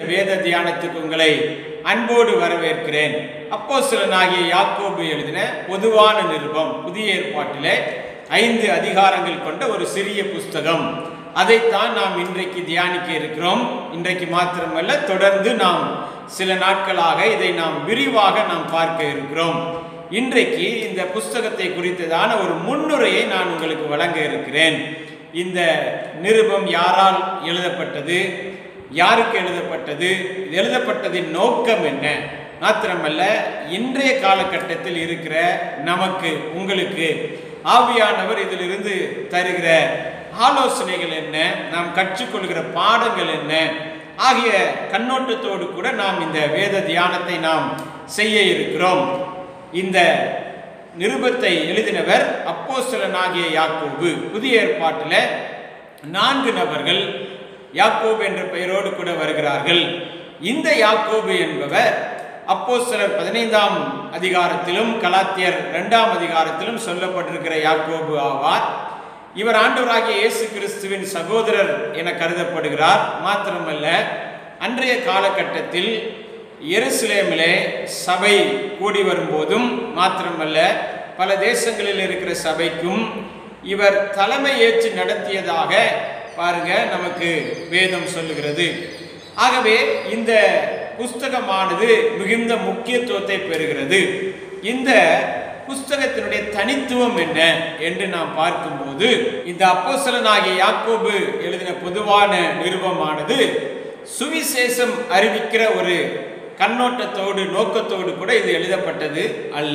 வேத தியானத்துக்கு உங்களை அன்போடு வரவேற்கிறேன் அப்போஸ்தலனாகிய யாக்கோபு எழுதின பொதுவான நிருபம் புதிய ஏற்பாட்டிலே ஐந்து அதிகாரங்கள் கொண்ட ஒரு சிறிய புஸ்தகம் அதைத்தான் நாம் இன்றைக்கு தியானிக்க இருக்கிறோம் இன்றைக்கு மாத்திரமல்ல தொடர்ந்து நாம் சில நாட்களாக இதை நாம் விரிவாக நாம் பார்க்க இருக்கிறோம் இன்றைக்கு இந்த புஸ்தகத்தை குறித்ததான ஒரு முன்னுரையை நான் உங்களுக்கு வழங்க இருக்கிறேன் இந்த நிருபம் யாரால் எழுதப்பட்டது யாருக்கு எழுதப்பட்டது இது எழுதப்பட்டதின் நோக்கம் என்ன மாத்திரமல்ல இன்றைய காலகட்டத்தில் இருக்கிற நமக்கு உங்களுக்கு ஆவியானவர் இதிலிருந்து தருகிற ஆலோசனைகள் என்ன நாம் கற்றுக்கொள்கிற பாடங்கள் என்ன ஆகிய கண்ணோட்டத்தோடு கூட நாம் இந்த வேத தியானத்தை நாம் செய்ய இருக்கிறோம் இந்த நிருபத்தை எழுதினவர் அப்போஸ்தலனாகிய யாக்கோபு புதிய ஏற்பாட்டில் நான்கு நபர்கள் யாக்கோபு என்ற பெயரோடு கூட வருகிறார்கள் இந்த யாக்கோபு என்பவர் அப்போஸ்தலர் பதினைந்தாம் அதிகாரத்திலும் கலாத்தியர் இரண்டாம் அதிகாரத்திலும் சொல்லப்பட்டிருக்கிற யாக்கோபு ஆவார் இவர் ஆண்டவராகிய இயேசு கிறிஸ்துவின் சகோதரர் என கருதப்படுகிறார் மாத்திரமல்ல அன்றைய காலகட்டத்தில் எருசலேமிலே சபை கூடி வரும்போதும் மாத்திரமல்ல பல தேசங்களில் இருக்கிற சபைக்கும் இவர் தலைமை ஏற்று நடத்தியதாக பாருங்க நமக்கு வேதம் சொல்லுகிறது ஆகவே இந்த புஸ்தகமானது மிகுந்த முக்கியத்துவத்தை பெறுகிறது இந்த புஸ்தகத்தினுடைய தனித்துவம் என்ன என்று நாம் பார்க்கும்போது இந்த அப்போசலனாகிய யாக்கோபு எழுதின பொதுவான நிருபமானது சுவிசேஷம் அறிவிக்கிற ஒரு கண்ணோட்டத்தோடு நோக்கத்தோடு கூட இது எழுதப்பட்டது அல்ல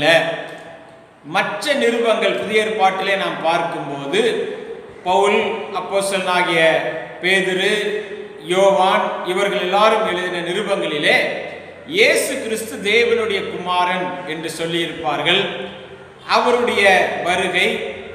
மற்ற நிருபங்கள் புதிய ஏற்பாட்டிலே நாம் பார்க்கும்போது பவுல் அப்போசலனாகிய பேதுரு யோவான் இவர்கள் எல்லாரும் எழுதின நிருபங்களிலே இயேசு கிறிஸ்து தேவனுடைய குமாரன் என்று சொல்லியிருப்பார்கள் அவருடைய வருகை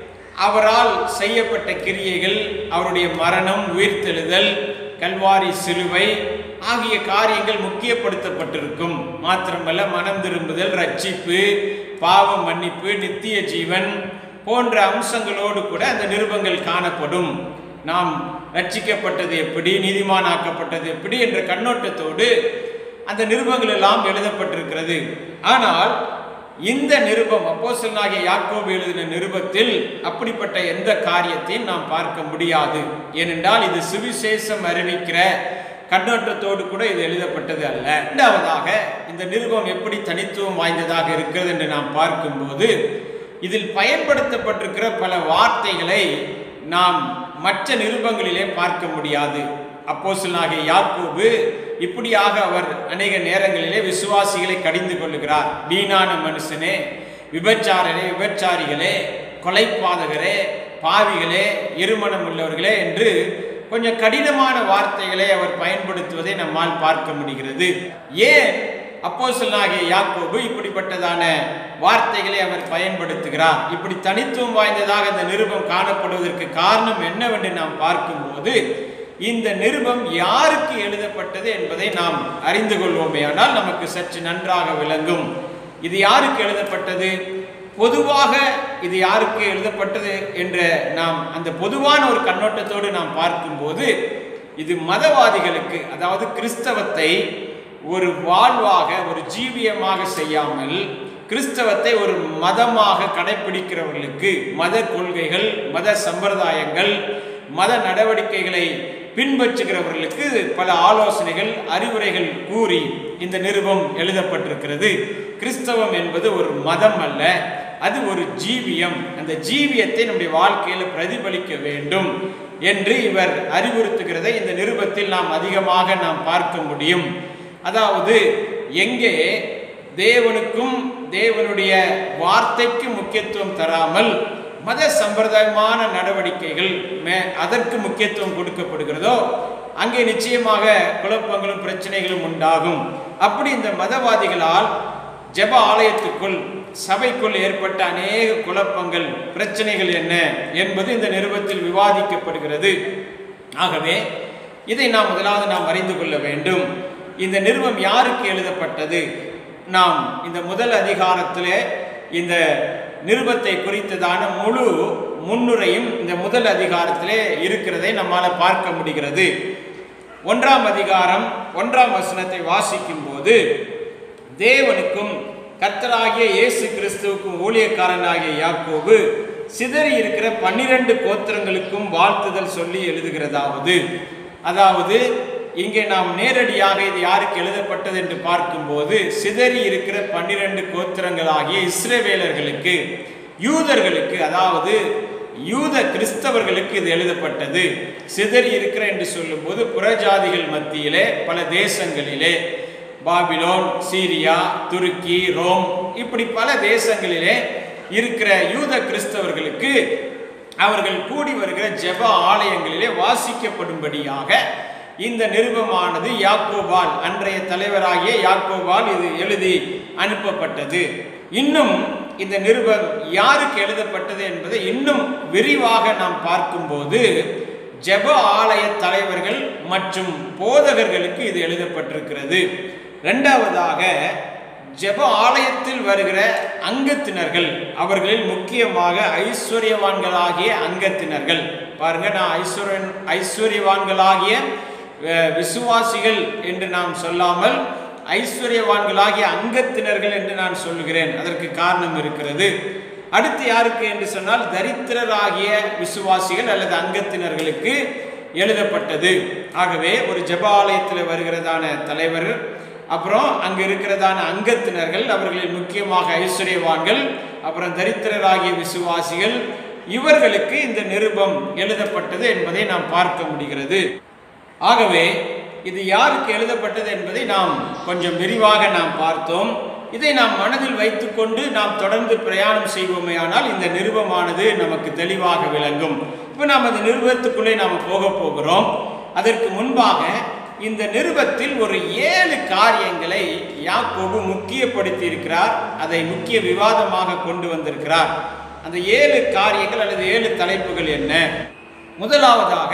அவரால் செய்யப்பட்ட கிரியைகள் அவருடைய மரணம் உயிர்த்தெழுதல் கல்வாரி சிலுவை ஆகிய காரியங்கள் முக்கியப்படுத்தப்பட்டிருக்கும் மாத்திரமல்ல மனம் திரும்புதல் ரட்சிப்பு பாவ மன்னிப்பு நித்திய ஜீவன் போன்ற அம்சங்களோடு கூட அந்த நிருபங்கள் காணப்படும் நாம் ரட்சிக்கப்பட்டது எப்படி நீதிமானாக்கப்பட்டது எப்படி என்ற கண்ணோட்டத்தோடு அந்த நிருபங்கள் எல்லாம் எழுதப்பட்டிருக்கிறது ஆனால் இந்த நிருபம் அப்போசனாகிய யாக்கோபு எழுதின நிருபத்தில் அப்படிப்பட்ட எந்த காரியத்தையும் நாம் பார்க்க முடியாது ஏனென்றால் இது சுவிசேஷம் அறிவிக்கிற கண்ணோட்டத்தோடு கூட இது எழுதப்பட்டது அல்ல இரண்டாவதாக இந்த நிருபம் எப்படி தனித்துவம் வாய்ந்ததாக இருக்கிறது என்று நாம் பார்க்கும்போது இதில் பயன்படுத்தப்பட்டிருக்கிற பல வார்த்தைகளை நாம் மற்ற நிருபங்களிலே பார்க்க முடியாது அப்போசலாகிய யாக்கோபு இப்படியாக அவர் அநேக நேரங்களிலே விசுவாசிகளை கடிந்து கொள்ளுகிறார் வீணான மனுஷனே விபச்சாரரே விபச்சாரிகளே கொலைப்பாதகரே பாவிகளே இருமணம் உள்ளவர்களே என்று கொஞ்சம் கடினமான வார்த்தைகளை அவர் பயன்படுத்துவதை நம்மால் பார்க்க முடிகிறது ஏன் அப்போசலாகிய யாக்கோபு இப்படிப்பட்டதான வார்த்தைகளை அவர் பயன்படுத்துகிறார் இப்படி தனித்துவம் வாய்ந்ததாக இந்த நிருபம் காணப்படுவதற்கு காரணம் என்னவென்று நாம் பார்க்கும்போது இந்த நிருபம் யாருக்கு எழுதப்பட்டது என்பதை நாம் அறிந்து கொள்வோமே ஆனால் நமக்கு சற்று நன்றாக விளங்கும் இது யாருக்கு எழுதப்பட்டது பொதுவாக இது யாருக்கு எழுதப்பட்டது என்ற நாம் அந்த பொதுவான ஒரு கண்ணோட்டத்தோடு நாம் பார்க்கும்போது இது மதவாதிகளுக்கு அதாவது கிறிஸ்தவத்தை ஒரு வாழ்வாக ஒரு ஜீவியமாக செய்யாமல் கிறிஸ்தவத்தை ஒரு மதமாக கடைபிடிக்கிறவர்களுக்கு மத கொள்கைகள் மத சம்பிரதாயங்கள் மத நடவடிக்கைகளை பின்பற்றுகிறவர்களுக்கு பல ஆலோசனைகள் அறிவுரைகள் கூறி இந்த நிருபம் எழுதப்பட்டிருக்கிறது கிறிஸ்தவம் என்பது ஒரு மதம் அல்ல அது ஒரு ஜீவியம் அந்த ஜீவியத்தை நம்முடைய வாழ்க்கையில் பிரதிபலிக்க வேண்டும் என்று இவர் அறிவுறுத்துகிறதை இந்த நிருபத்தில் நாம் அதிகமாக நாம் பார்க்க முடியும் அதாவது எங்கே தேவனுக்கும் தேவனுடைய வார்த்தைக்கு முக்கியத்துவம் தராமல் மத சம்பிரதாயமான நடவடிக்கைகள் மே அதற்கு முக்கியத்துவம் கொடுக்கப்படுகிறதோ அங்கே நிச்சயமாக குழப்பங்களும் பிரச்சனைகளும் உண்டாகும் அப்படி இந்த மதவாதிகளால் ஜெப ஆலயத்துக்குள் சபைக்குள் ஏற்பட்ட அநேக குழப்பங்கள் பிரச்சனைகள் என்ன என்பது இந்த நிருபத்தில் விவாதிக்கப்படுகிறது ஆகவே இதை நாம் முதலாவது நாம் அறிந்து கொள்ள வேண்டும் இந்த நிருபம் யாருக்கு எழுதப்பட்டது நாம் இந்த முதல் அதிகாரத்திலே இந்த நிருபத்தை குறித்ததான முழு முன்னுரையும் இந்த முதல் அதிகாரத்திலே இருக்கிறதை நம்மால் பார்க்க முடிகிறது ஒன்றாம் அதிகாரம் ஒன்றாம் வசனத்தை வாசிக்கும் போது தேவனுக்கும் கர்த்தராகிய இயேசு கிறிஸ்துவுக்கும் ஊழியக்காரனாகிய யாக்கோபு சிதறி இருக்கிற பன்னிரண்டு கோத்திரங்களுக்கும் வாழ்த்துதல் சொல்லி எழுதுகிறதாவது அதாவது இங்கே நாம் நேரடியாக இது யாருக்கு எழுதப்பட்டது என்று பார்க்கும்போது சிதறி இருக்கிற பன்னிரண்டு கோத்திரங்களாகிய இஸ்ரவேலர்களுக்கு யூதர்களுக்கு அதாவது யூத கிறிஸ்தவர்களுக்கு இது எழுதப்பட்டது சிதறி இருக்கிற என்று சொல்லும்போது புறஜாதிகள் மத்தியிலே பல தேசங்களிலே பாபிலோன் சீரியா துருக்கி ரோம் இப்படி பல தேசங்களிலே இருக்கிற யூத கிறிஸ்தவர்களுக்கு அவர்கள் கூடி வருகிற ஜெப ஆலயங்களிலே வாசிக்கப்படும்படியாக இந்த நிருபமானது யாக்கோபால் அன்றைய தலைவராகிய யாக்கோபால் இது எழுதி அனுப்பப்பட்டது இன்னும் இந்த நிருபம் யாருக்கு எழுதப்பட்டது என்பதை இன்னும் விரிவாக நாம் பார்க்கும்போது ஜெப ஆலய தலைவர்கள் மற்றும் போதகர்களுக்கு இது எழுதப்பட்டிருக்கிறது இரண்டாவதாக ஜெப ஆலயத்தில் வருகிற அங்கத்தினர்கள் அவர்களில் முக்கியமாக ஐஸ்வர்யவான்களாகிய அங்கத்தினர்கள் பாருங்க நான் ஐஸ்வர்யன் ஐஸ்வர்யவான்களாகிய அஹ், விசுவாசிகள் என்று நாம் சொல்லாமல் ஐஸ்வர்யவான்களாகிய அங்கத்தினர்கள் என்று நான் சொல்லுகிறேன் அதற்கு காரணம் இருக்கிறது அடுத்து யாருக்கு என்று சொன்னால் தரித்திரராகிய விசுவாசிகள் அல்லது அங்கத்தினர்களுக்கு எழுதப்பட்டது ஆகவே ஒரு ஜெபாலயத்தில் வருகிறதான தலைவர் அப்புறம் அங்கு இருக்கிறதான அங்கத்தினர்கள் அவர்களில் முக்கியமாக ஐஸ்வர்யவான்கள் அப்புறம் தரித்திரராகிய விசுவாசிகள் இவர்களுக்கு இந்த நிருபம் எழுதப்பட்டது என்பதை நாம் பார்க்க முடிகிறது ஆகவே இது யாருக்கு எழுதப்பட்டது என்பதை நாம் கொஞ்சம் விரிவாக நாம் பார்த்தோம் இதை நாம் மனதில் வைத்துக்கொண்டு நாம் தொடர்ந்து பிரயாணம் செய்வோமேயானால் இந்த நிருபமானது நமக்கு தெளிவாக விளங்கும் இப்போ நாம் அந்த நிருபத்துக்குள்ளே நாம் போக போகிறோம் அதற்கு முன்பாக இந்த நிருபத்தில் ஒரு ஏழு காரியங்களை யாக்கோபு முக்கியப்படுத்தி இருக்கிறார் அதை முக்கிய விவாதமாக கொண்டு வந்திருக்கிறார் அந்த ஏழு காரியங்கள் அல்லது ஏழு தலைப்புகள் என்ன முதலாவதாக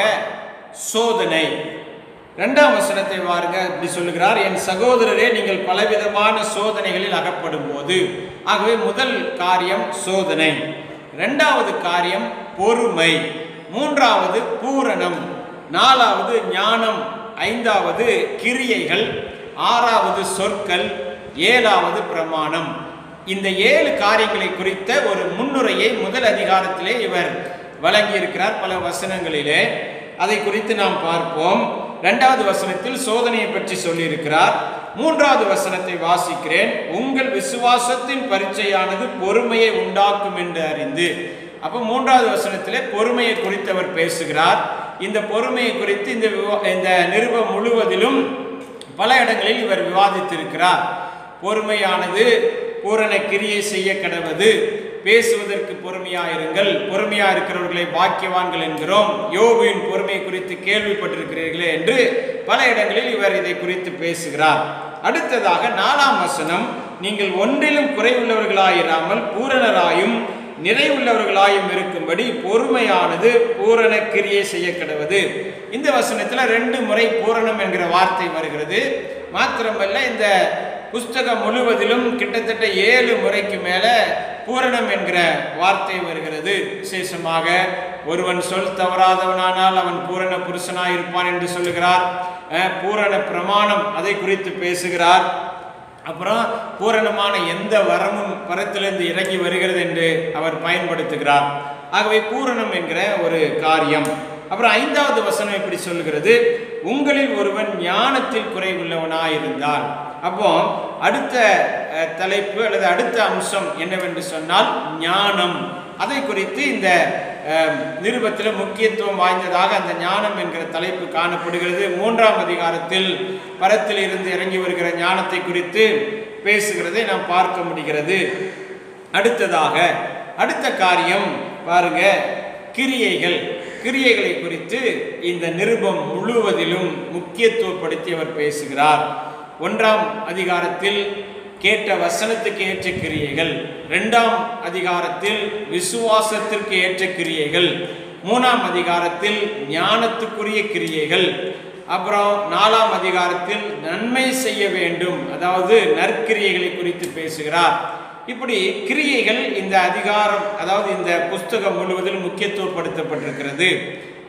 சோதனை இரண்டாம் வசனத்தை வாருங்க இப்படி சொல்லுகிறார் என் சகோதரரே நீங்கள் பலவிதமான சோதனைகளில் அகப்படும் போது ஆகவே முதல் காரியம் சோதனை இரண்டாவது காரியம் பொறுமை மூன்றாவது பூரணம் நாலாவது ஞானம் ஐந்தாவது கிரியைகள் ஆறாவது சொற்கள் ஏழாவது பிரமாணம் இந்த ஏழு காரியங்களை குறித்த ஒரு முன்னுரையை முதல் அதிகாரத்திலே இவர் வழங்கியிருக்கிறார் பல வசனங்களிலே அதை குறித்து நாம் பார்ப்போம் இரண்டாவது வசனத்தில் சோதனையை பற்றி சொல்லியிருக்கிறார் மூன்றாவது வசனத்தை வாசிக்கிறேன் உங்கள் விசுவாசத்தின் பரீட்சையானது பொறுமையை உண்டாக்கும் என்று அறிந்து அப்போ மூன்றாவது வசனத்திலே பொறுமையை குறித்து அவர் பேசுகிறார் இந்த பொறுமையை குறித்து இந்த விவா- இந்த நிருபம் முழுவதிலும் பல இடங்களில் இவர் விவாதித்திருக்கிறார் பொறுமையானது பூரண கிரியை செய்ய கடவது பேசுவதற்கு பொறுமையாயிருங்கள் பொறுமையா இருக்கிறவர்களை பாக்கியவான்கள் என்கிறோம் யோபுவின் பொறுமை குறித்து கேள்விப்பட்டிருக்கிறீர்களே என்று பல இடங்களில் இவர் இதை குறித்து பேசுகிறார் அடுத்ததாக நாலாம் வசனம் நீங்கள் ஒன்றிலும் குறைவுள்ளவர்களாயிராமல் பூரணராயும் நிறைவுள்ளவர்களாயும் இருக்கும்படி பொறுமையானது பூரண கிரியை செய்ய கடவது இந்த வசனத்துல ரெண்டு முறை பூரணம் என்கிற வார்த்தை வருகிறது மாத்திரமல்ல இந்த புஸ்தகம் முழுவதிலும் கிட்டத்தட்ட ஏழு முறைக்கு மேல பூரணம் என்கிற வார்த்தை வருகிறது விசேஷமாக ஒருவன் சொல் தவறாதவனானால் அவன் பூரண புருஷனாய் இருப்பான் என்று சொல்லுகிறார் அஹ், பூரண பிரமாணம் அதை குறித்து பேசுகிறார் அப்புறம் பூரணமான எந்த வரமும் பரத்திலிருந்து இறங்கி வருகிறது என்று அவர் பயன்படுத்துகிறார் ஆகவே பூரணம் என்கிற ஒரு காரியம் அப்புறம் ஐந்தாவது வசனம் இப்படி சொல்லுகிறது உங்களில் ஒருவன் ஞானத்தில் குறைவுள்ளவனாயிருந்தால் அப்போ அடுத்த அஹ், தலைப்பு அல்லது அடுத்த அம்சம் என்னவென்று சொன்னால் ஞானம் அதை குறித்து இந்த அஹ், நிருபத்தில் முக்கியத்துவம் வாய்ந்ததாக அந்த ஞானம் என்கிற தலைப்பு காணப்படுகிறது மூன்றாம் அதிகாரத்தில் பரத்தில் இருந்து இறங்கி வருகிற ஞானத்தை குறித்து பேசுகிறதை நாம் பார்க்க முடிகிறது அடுத்ததாக அடுத்த காரியம் பாருங்க கிரியைகள் கிரியைகளை குறித்து இந்த நிருபம் முழுவதிலும் முக்கியத்துவப்படுத்தி அவர் பேசுகிறார் ஒன்றாம் அதிகாரத்தில் கேட்ட வசனத்துக்கு ஏற்ற கிரியைகள் இரண்டாம் அதிகாரத்தில் விசுவாசத்திற்கு ஏற்ற கிரியைகள் மூணாம் அதிகாரத்தில் ஞானத்துக்குரிய கிரியைகள் அப்புறம் நாலாம் அதிகாரத்தில் நன்மை செய்ய வேண்டும் அதாவது நற்கிரியைகளை குறித்து பேசுகிறார் இப்படி கிரியைகள் இந்த அதிகாரம் அதாவது இந்த புஸ்தகம் முழுவதிலும் முக்கியத்துவப்படுத்தப்பட்டிருக்கிறது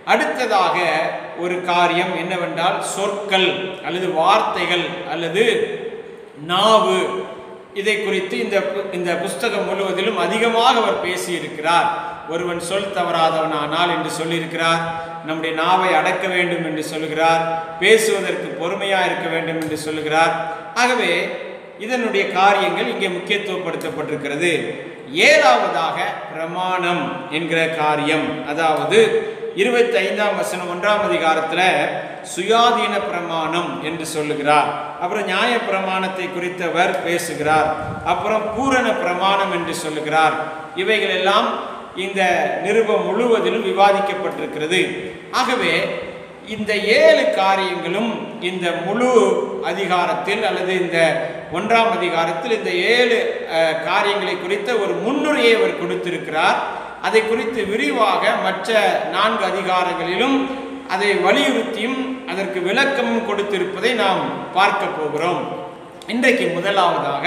அடுத்ததாக ஒரு காரியம் என்னவென்றால் சொற்கள் அல்லது வார்த்தைகள் அல்லது நாவு இதை குறித்து இந்த பு- இந்த புஸ்தகம் முழுவதிலும் அதிகமாக அவர் பேசியிருக்கிறார் ஒருவன் சொல் தவறாதவனானால் என்று சொல்லியிருக்கிறார் நம்முடைய நாவை அடக்க வேண்டும் என்று சொல்கிறார் பேசுவதற்கு பொறுமையா இருக்க வேண்டும் என்று சொல்லுகிறார் ஆகவே இதனுடைய காரியங்கள் இங்கே முக்கியத்துவப்படுத்தப்பட்டிருக்கிறது ஏழாவதாக பிரமாணம் என்கிற காரியம் அதாவது இருபத்தி ஐந்தாம் வசனம் ஒன்றாம் அதிகாரத்துல சுயாதீன பிரமாணம் என்று சொல்லுகிறார் அப்புறம் நியாய பிரமாணத்தை குறித்தவர் பேசுகிறார் அப்புறம் பூரண பிரமாணம் என்று சொல்லுகிறார் இவைகள் எல்லாம் இந்த நிருபம் முழுவதிலும் விவாதிக்கப்பட்டிருக்கிறது ஆகவே இந்த ஏழு காரியங்களும் இந்த முழு அதிகாரத்தில் அல்லது இந்த ஒன்றாம் அதிகாரத்தில் இந்த ஏழு அஹ், காரியங்களை குறித்த ஒரு முன்னுரையை அவர் கொடுத்திருக்கிறார் அதை குறித்து விரிவாக மற்ற நான்கு அதிகாரங்களிலும் அதை வலியுறுத்தியும் அதற்கு விளக்கமும் கொடுத்திருப்பதை நாம் பார்க்க போகிறோம் இன்றைக்கு முதலாவதாக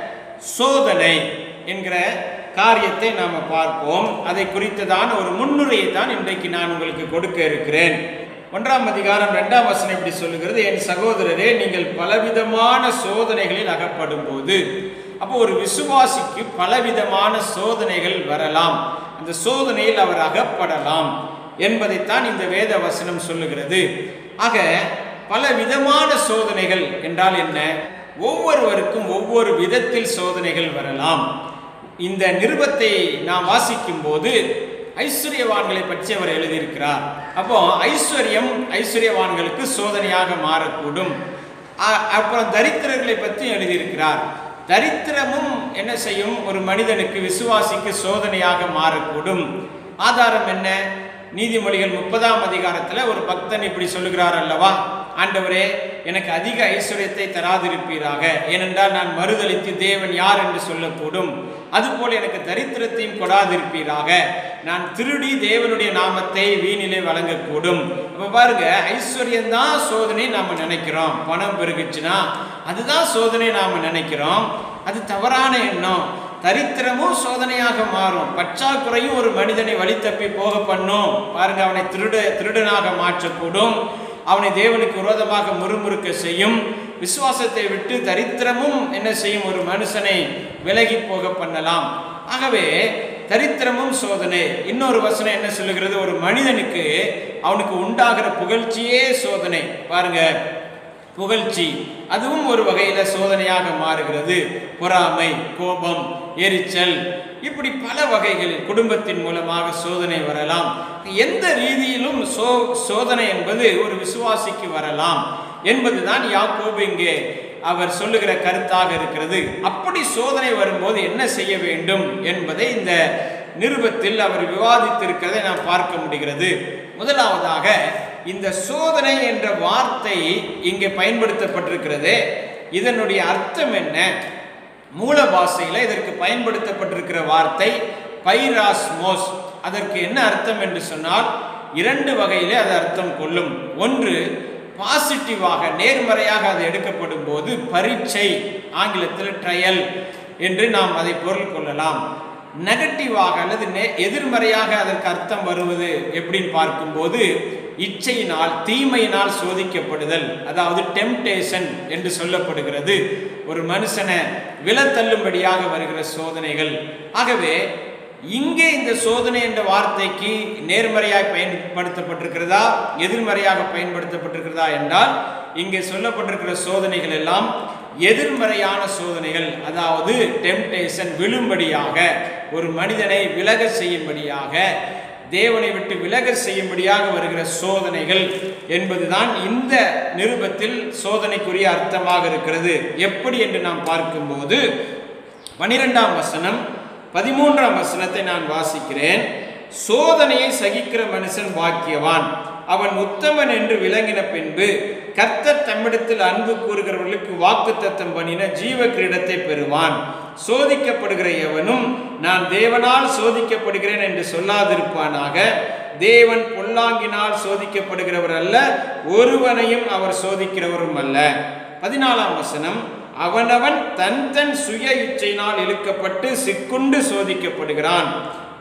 சோதனை என்கிற காரியத்தை நாம் பார்ப்போம் அதை குறித்ததான ஒரு முன்னுரையை தான் இன்றைக்கு நான் உங்களுக்கு கொடுக்க இருக்கிறேன் ஒன்றாம் அதிகாரம் இரண்டாம் வசனம் இப்படி சொல்லுகிறது என் சகோதரரே நீங்கள் பலவிதமான சோதனைகளில் அகப்படும் போது அப்போ ஒரு விசுவாசிக்கு பலவிதமான சோதனைகள் வரலாம் அந்த சோதனையில் அவர் அகப்படலாம் என்பதைத்தான் இந்த வேத வசனம் சொல்லுகிறது ஆக பல விதமான சோதனைகள் என்றால் என்ன ஒவ்வொருவருக்கும் ஒவ்வொரு விதத்தில் சோதனைகள் வரலாம் இந்த நிருபத்தை நாம் வாசிக்கும் போது ஐஸ்வர்யவான்களை பற்றி அவர் எழுதியிருக்கிறார் அப்போ ஐஸ்வர்யம் ஐஸ்வர்யவான்களுக்கு சோதனையாக மாறக்கூடும் அ- அப்புறம் தரித்திரர்களை பற்றி எழுதியிருக்கிறார் தரித்திரமும் என்ன செய்யும் ஒரு மனிதனுக்கு விசுவாசிக்கு சோதனையாக மாறக்கூடும் ஆதாரம் என்ன நீதிமொழிகள் முப்பதாம் அதிகாரத்தில் ஒரு பக்தன் இப்படி சொல்லுகிறார் அல்லவா ஆண்டவரே எனக்கு அதிக ஐஸ்வர்யத்தை தராதிருப்பீராக ஏனென்றால் நான் மறுதலித்து தேவன் யார் என்று சொல்லக்கூடும் அதுபோல் எனக்கு தரித்திரத்தையும் கொடாதிருப்பீராக நான் திருடி தேவனுடைய நாமத்தை வீணிலே வழங்கக்கூடும் அப்ப பாருங்க ஐஸ்வர்யம் தான் சோதனை நாம நினைக்கிறோம் பணம் பெருகுச்சுன்னா அதுதான் சோதனை நாம நினைக்கிறோம் அது தவறான எண்ணம் தரித்திரமும் சோதனையாக மாறும் பற்றாக்குறையும் ஒரு மனிதனை வழி தப்பி போக பண்ணும் பாருங்க அவனை திருட திருடனாக மாற்றக்கூடும் அவனை தேவனுக்கு விரோதமாக முறுமுறுக்க செய்யும் விசுவாசத்தை விட்டு தரித்திரமும் என்ன செய்யும் ஒரு மனுஷனை விலகி போக பண்ணலாம் ஆகவே தரித்திரமும் சோதனை இன்னொரு வசனம் என்ன சொல்லுகிறது ஒரு மனிதனுக்கு அவனுக்கு உண்டாகிற புகழ்ச்சியே சோதனை பாருங்க புகழ்ச்சி அதுவும் ஒரு வகையில சோதனையாக மாறுகிறது பொறாமை கோபம் எரிச்சல் இப்படி பல வகைகளில் குடும்பத்தின் மூலமாக சோதனை வரலாம் எந்த ரீதியிலும் சோ சோதனை என்பது ஒரு விசுவாசிக்கு வரலாம் என்பதுதான் யாக்கோபு இங்கே அவர் சொல்லுகிற கருத்தாக இருக்கிறது அப்படி சோதனை வரும்போது என்ன செய்ய வேண்டும் என்பதை இந்த நிருபத்தில் அவர் விவாதித்திருக்கிறதை நாம் பார்க்க முடிகிறது முதலாவதாக இந்த சோதனை என்ற வார்த்தை இங்கே பயன்படுத்தப்பட்டிருக்கிறது இதனுடைய அர்த்தம் என்ன மூல பாஷையில இதற்கு பயன்படுத்தப்பட்டிருக்கிற வார்த்தை பைராஸ்மோஸ் அதற்கு என்ன அர்த்தம் என்று சொன்னால் இரண்டு வகையிலே அது அர்த்தம் கொள்ளும் ஒன்று பாசிட்டிவாக நேர்மறையாக அது எடுக்கப்படும் போது பரீட்சை ஆங்கிலத்தில் ட்ரையல் என்று நாம் அதை பொருள் கொள்ளலாம் நெகட்டிவாக அல்லது நே- எதிர்மறையாக அதற்கு அர்த்தம் வருவது எப்படின்னு பார்க்கும்போது இச்சையினால் தீமையினால் சோதிக்கப்படுதல் அதாவது டெம்டேஷன் என்று சொல்லப்படுகிறது ஒரு மனுஷனை விலத்தள்ளும்படியாக வருகிற சோதனைகள் ஆகவே இங்கே இந்த சோதனை என்ற வார்த்தைக்கு நேர்மறையாக பயன்படுத்தப்பட்டிருக்கிறதா எதிர்மறையாக பயன்படுத்தப்பட்டிருக்கிறதா என்றால் இங்கே சொல்லப்பட்டிருக்கிற சோதனைகள் எல்லாம் எதிர்மறையான சோதனைகள் அதாவது டெம்டேஷன் விழும்படியாக ஒரு மனிதனை விலக செய்யும்படியாக தேவனை விட்டு விலக செய்யும்படியாக வருகிற சோதனைகள் என்பதுதான் இந்த நிருபத்தில் சோதனைக்குரிய அர்த்தமாக இருக்கிறது எப்படி என்று நாம் பார்க்கும்போது பனிரெண்டாம் வசனம் பதிமூன்றாம் வசனத்தை நான் வாசிக்கிறேன் சோதனையை சகிக்கிற மனுஷன் பாக்கியவான் அவன் உத்தமன் என்று விளங்கின பின்பு கர்த்தர் தம்மிடத்தில் அன்பு கூறுகிறவர்களுக்கு வாக்குத்தத்தம் பண்ணின ஜீவ கிரீடத்தை பெறுவான் சோதிக்கப்படுகிற எவனும் நான் தேவனால் சோதிக்கப்படுகிறேன் என்று சொல்லாதிருப்பானாக தேவன் பொல்லாங்கினால் சோதிக்கப்படுகிறவர் அல்ல ஒருவனையும் அவர் சோதிக்கிறவரும் அல்ல பதினாலாம் வசனம் அவனவன் தன் தன் சுய இச்சையினால் இழுக்கப்பட்டு சிக்குண்டு சோதிக்கப்படுகிறான்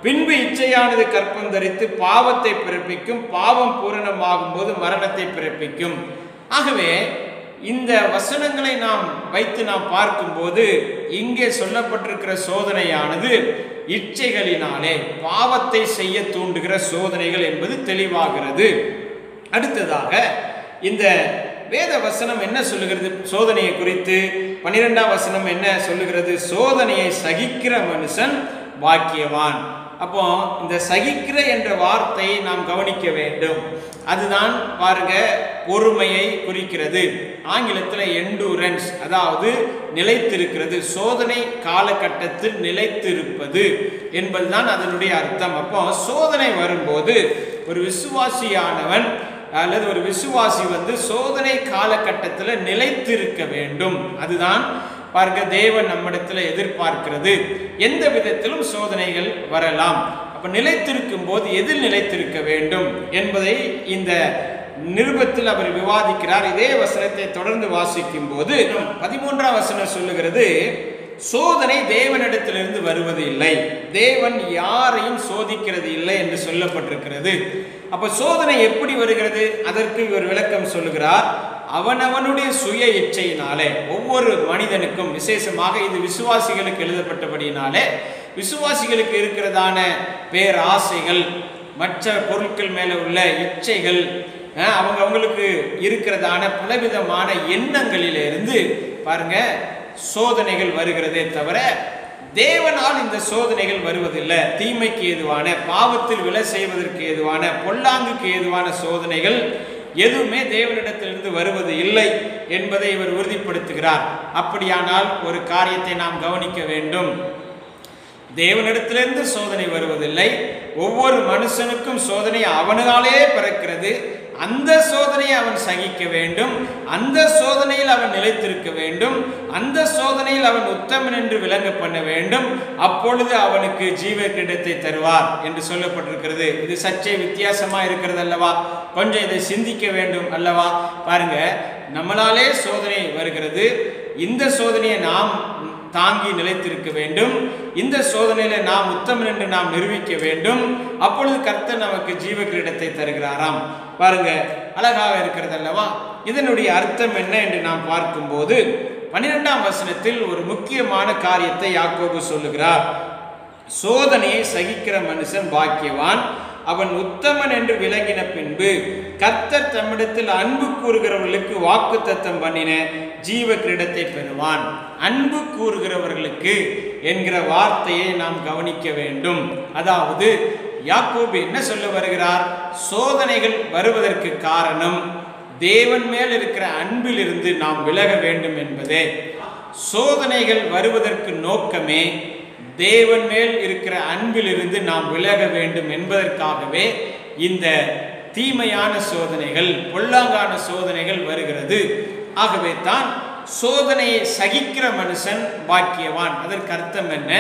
பின்பு இச்சையானது கற்பம் தரித்து பாவத்தை பிறப்பிக்கும் பாவம் பூரணமாகும் போது மரணத்தை பிறப்பிக்கும் ஆகவே இந்த வசனங்களை நாம் வைத்து நாம் பார்க்கும்போது இங்கே சொல்லப்பட்டிருக்கிற சோதனையானது இச்சைகளினாலே பாவத்தை செய்ய தூண்டுகிற சோதனைகள் என்பது தெளிவாகிறது அடுத்ததாக இந்த வேத வசனம் என்ன சொல்லுகிறது சோதனையை குறித்து பன்னிரெண்டாம் வசனம் என்ன சொல்லுகிறது சோதனையை சகிக்கிற மனுஷன் பாக்கியவான் அப்போ இந்த சகிக்கிற என்ற வார்த்தையை நாம் கவனிக்க வேண்டும் அதுதான் பாருங்க பொறுமையை குறிக்கிறது ஆங்கிலத்தில் எண்டூரன்ஸ் அதாவது நிலைத்திருக்கிறது சோதனை காலகட்டத்தில் நிலைத்திருப்பது என்பதுதான் அதனுடைய அர்த்தம் அப்போ சோதனை வரும்போது ஒரு விசுவாசியானவன் அல்லது ஒரு விசுவாசி வந்து சோதனை காலகட்டத்தில் நிலைத்திருக்க வேண்டும் அதுதான் பாருங்க தேவன் நம்மிடத்தில் எதிர்பார்க்கிறது எந்த விதத்திலும் சோதனைகள் வரலாம் அப்ப நிலைத்திருக்கும் போது எதில் நிலைத்திருக்க வேண்டும் என்பதை இந்த நிருபத்தில் அவர் விவாதிக்கிறார் இதே வசனத்தை தொடர்ந்து வாசிக்கும் போது பதிமூன்றாம் வசனம் சொல்லுகிறது சோதனை தேவனிடத்திலிருந்து வருவது இல்லை தேவன் யாரையும் சோதிக்கிறது இல்லை என்று சொல்லப்பட்டிருக்கிறது அப்ப சோதனை எப்படி வருகிறது அதற்கு இவர் விளக்கம் சொல்லுகிறார் அவனவனுடைய சுய இச்சையினாலே ஒவ்வொரு மனிதனுக்கும் விசேஷமாக இது விசுவாசிகளுக்கு எழுதப்பட்டபடியினாலே விசுவாசிகளுக்கு இருக்கிறதான பேராசைகள் மற்ற பொருட்கள் மேலே உள்ள இச்சைகள் அஹ், அவங்க அவங்களுக்கு இருக்கிறதான பலவிதமான எண்ணங்களிலிருந்து பாருங்க சோதனைகள் வருகிறதே தவிர தேவனால் இந்த சோதனைகள் வருவதில்லை தீமைக்கு ஏதுவான பாவத்தில் விலை செய்வதற்கு ஏதுவான பொல்லாங்குக்கு ஏதுவான சோதனைகள் எதுவுமே தேவனிடத்திலிருந்து வருவது இல்லை என்பதை இவர் உறுதிப்படுத்துகிறார் அப்படியானால் ஒரு காரியத்தை நாம் கவனிக்க வேண்டும் தேவனிடத்திலிருந்து சோதனை வருவதில்லை ஒவ்வொரு மனுஷனுக்கும் சோதனை அவனாலே பிறக்கிறது அந்த சோதனையை அவன் சகிக்க வேண்டும் அந்த சோதனையில் அவன் நிலைத்திருக்க வேண்டும் அந்த சோதனையில் அவன் உத்தமன் என்று விளங்க பண்ண வேண்டும் அப்பொழுது அவனுக்கு ஜீவ கிரீடத்தை தருவார் என்று சொல்லப்பட்டிருக்கிறது இது சற்றே வித்தியாசமா இருக்கிறது அல்லவா கொஞ்சம் இதை சிந்திக்க வேண்டும் அல்லவா பாருங்க நம்மளாலே சோதனை வருகிறது இந்த சோதனையை நாம் தாங்கி நிலைத்திருக்க வேண்டும் இந்த சோதனையில நாம் உத்தமன் என்று நாம் நிரூபிக்க வேண்டும் அப்பொழுது கர்த்தர் நமக்கு ஜீவ கிரீடத்தை தருகிறாராம் பாருங்க அழகாக இருக்கிறது அல்லவா இதனுடைய அர்த்தம் என்ன என்று நாம் பார்க்கும்போது பன்னிரெண்டாம் வசனத்தில் ஒரு முக்கியமான காரியத்தை யாக்கோபு சொல்லுகிறார் சோதனையை சகிக்கிற மனுஷன் பாக்கியவான் அவன் உத்தமன் என்று விளங்கின பின்பு கர்த்தர் தம்மிடத்தில் அன்பு கூறுகிறவர்களுக்கு வாக்கு தத்தம் பண்ணின ஜீவ கிரீடத்தை பெறுவான் அன்பு கூறுகிறவர்களுக்கு என்கிற வார்த்தையை நாம் கவனிக்க வேண்டும் அதாவது யாக்கோபு என்ன சொல்ல வருகிறார் சோதனைகள் வருவதற்கு காரணம் தேவன் மேல் இருக்கிற அன்பிலிருந்து நாம் விலக வேண்டும் என்பதே சோதனைகள் வருவதற்கு நோக்கமே தேவன் மேல் இருக்கிற அன்பிலிருந்து நாம் விலக வேண்டும் என்பதற்காகவே இந்த தீமையான சோதனைகள் பொல்லாங்கான சோதனைகள் வருகிறது ஆகவே தான் சோதனையை சகிக்கிற மனுஷன் பாக்கியவான் அதற்கு அர்த்தம் என்ன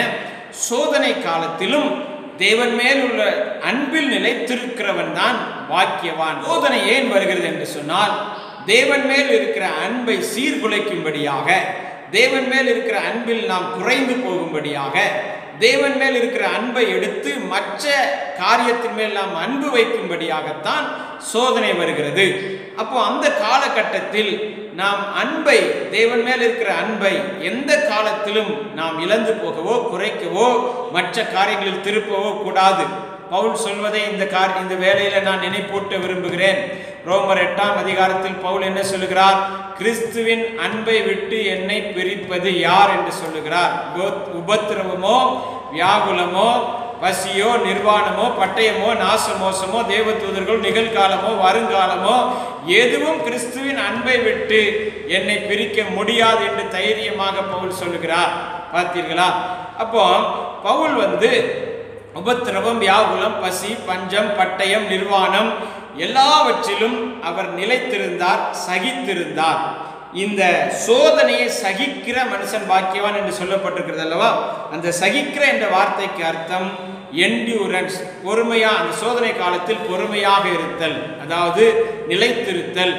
சோதனை காலத்திலும் தேவன் மேல் உள்ள அன்பில் நிலைத்திருக்கிறவன் தான் பாக்கியவான் சோதனை ஏன் வருகிறது என்று சொன்னால் தேவன் மேல் இருக்கிற அன்பை சீர்குலைக்கும்படியாக தேவன் மேல் இருக்கிற அன்பில் நாம் குறைந்து போகும்படியாக தேவன் மேல் இருக்கிற அன்பை எடுத்து மற்ற காரியத்தின் மேல் நாம் அன்பு வைக்கும்படியாகத்தான் சோதனை வருகிறது அப்போ அந்த காலகட்டத்தில் நாம் அன்பை தேவன் மேல் இருக்கிற அன்பை எந்த காலத்திலும் நாம் இழந்து போகவோ குறைக்கவோ மற்ற காரியங்களில் திருப்பவோ கூடாது பவுல் சொல்வதை இந்த கார் இந்த வேலையில நான் நினைப்பூட்ட விரும்புகிறேன் ரோமர் எட்டாம் அதிகாரத்தில் பவுல் என்ன சொல்லுகிறார் கிறிஸ்துவின் அன்பை விட்டு என்னை பிரிப்பது யார் என்று சொல்லுகிறார் உப- உபத்திரவமோ வியாகுலமோ பசியோ நிர்வாணமோ பட்டயமோ நாசமோசமோ தேவதூதர்கள் நிகழ்காலமோ வருங்காலமோ எதுவும் கிறிஸ்துவின் அன்பை விட்டு என்னை பிரிக்க முடியாது என்று தைரியமாக பவுல் சொல்லுகிறார் பார்த்தீர்களா அப்போ பவுல் வந்து உபத்திரவம் வியாகுலம் பசி பஞ்சம் பட்டயம் நிர்வாணம் எல்லாவற்றிலும் அவர் நிலைத்திருந்தார் சகித்திருந்தார் இந்த சோதனையை சகிக்கிற மனுஷன் பாக்கியவான் என்று சொல்லப்பட்டிருக்கிறது அல்லவா அந்த சகிக்கிற என்ற வார்த்தைக்கு அர்த்தம் என்டியூரன்ஸ் பொறுமையா அந்த சோதனை காலத்தில் பொறுமையாக இருத்தல் அதாவது நிலைத்திருத்தல்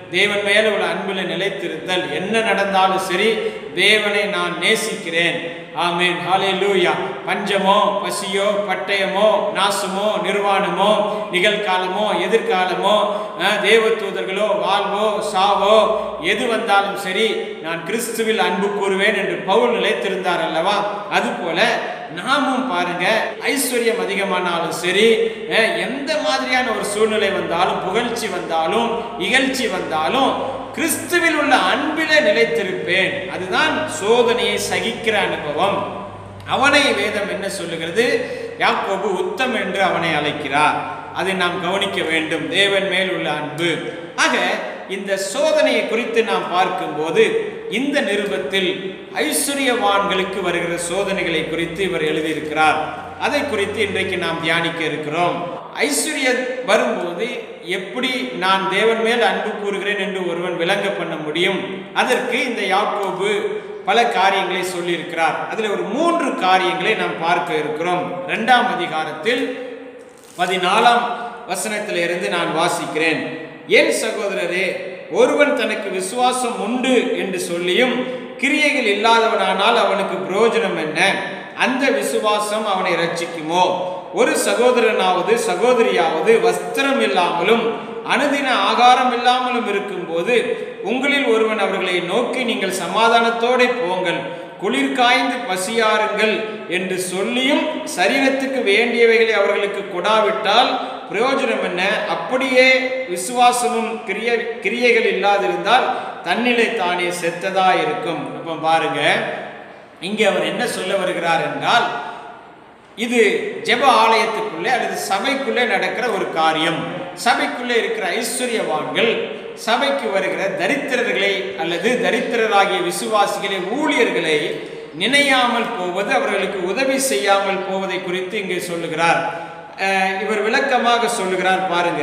தேவன் மேல உள்ள அன்பில் நிலைத்திருத்தல் என்ன நடந்தாலும் சரி தேவனை நான் நேசிக்கிறேன் ஆமேன் ஹalleluya பஞ்சமோ பசியோ பட்டயமோ நாசமோ நிர்வாணமோ நிகழ்காலமோ எதிர்காலமோ அஹ், தேவதூதர்களோ வாழ்வோ சாவோ எது வந்தாலும் சரி நான் கிறிஸ்துவில் அன்பு கூறுவேன் என்று பவுல் நிலைத்திருந்தார் அல்லவா அதுபோல நாமும் பாருங்க ஐஸ்வர்யம் அதிகமானாலும் சரி அஹ், எந்த மாதிரியான ஒரு சூழ்நிலை வந்தாலும் புகழ்ச்சி வந்தாலும் இகழ்ச்சி வந்தாலும் கிறிஸ்துவில் உள்ள அன்பிலே நிலைத்திருப்பேன் அதுதான் சோதனையை சகிக்கிற அனுபவம் அவனை வேதம் என்ன சொல்லுகிறது யாக்கோபு உத்தம் என்று அவனை அழைக்கிறார் அதை நாம் கவனிக்க வேண்டும் தேவன் மேல் உள்ள அன்பு ஆக இந்த சோதனையை குறித்து நாம் பார்க்கும்போது இந்த நிருபத்தில் ஐஸ்வர்யவான்களுக்கு வருகிற சோதனைகளை குறித்து இவர் எழுதியிருக்கிறார் அதை குறித்து இன்றைக்கு நாம் தியானிக்க இருக்கிறோம் ஐஸ்வர்யம் வரும்போது எப்படி நான் தேவன் மேல் அன்பு கூறுகிறேன் என்று ஒருவன் விளங்க பண்ண முடியும் அதற்கு இந்த யாக்கோபு பல காரியங்களை சொல்லியிருக்கிறார் அதில் ஒரு மூன்று காரியங்களை நாம் பார்க்க இருக்கிறோம் இரண்டாம் அதிகாரத்தில் பதினாலாம் வசனத்திலிருந்து நான் வாசிக்கிறேன் என் சகோதரரே ஒருவன் தனக்கு விசுவாசம் உண்டு என்று சொல்லியும் கிரியைகள் இல்லாதவனானால் அவனுக்கு பிரயோஜனம் என்ன அந்த விசுவாசம் அவனை ரட்சிக்குமோ ஒரு சகோதரனாவது சகோதரியாவது வஸ்திரம் இல்லாமலும் அனுதின ஆகாரம் இல்லாமலும் இருக்கும்போது உங்களில் ஒருவன் அவர்களை நோக்கி நீங்கள் சமாதானத்தோടെ போங்கள் குளிர் காய்ந்து பசியாருங்கள் என்று சொல்லியும் சரீரத்துக்கு வேண்டியவைகளை அவர்களுக்கு கொடாவிட்டால் பிரயோஜனம் என்ன அப்படியே விசுவாசமும் கிரிய கிரியைகள் இல்லாதிருந்தால் தன்னிலை தானே செத்ததா இருக்கும் அப்ப பாருங்க இங்கே அவர் என்ன சொல்ல வருகிறார் என்றால் இது ஜெப ஆலயத்துக்குள்ளே அல்லது சபைக்குள்ளே நடக்கிற ஒரு காரியம் சபைக்குள்ளே இருக்கிற ஐஸ்வர்யவான்கள் சபைக்கு வருகிற தரித்திரர்களை அல்லது தரித்திரராகிய விசுவாசிகளை ஊழியர்களை நினையாமல் போவது அவர்களுக்கு உதவி செய்யாமல் போவதை குறித்து இங்கே சொல்லுகிறார் அஹ் இவர் விளக்கமாக சொல்லுகிறார் பாருங்க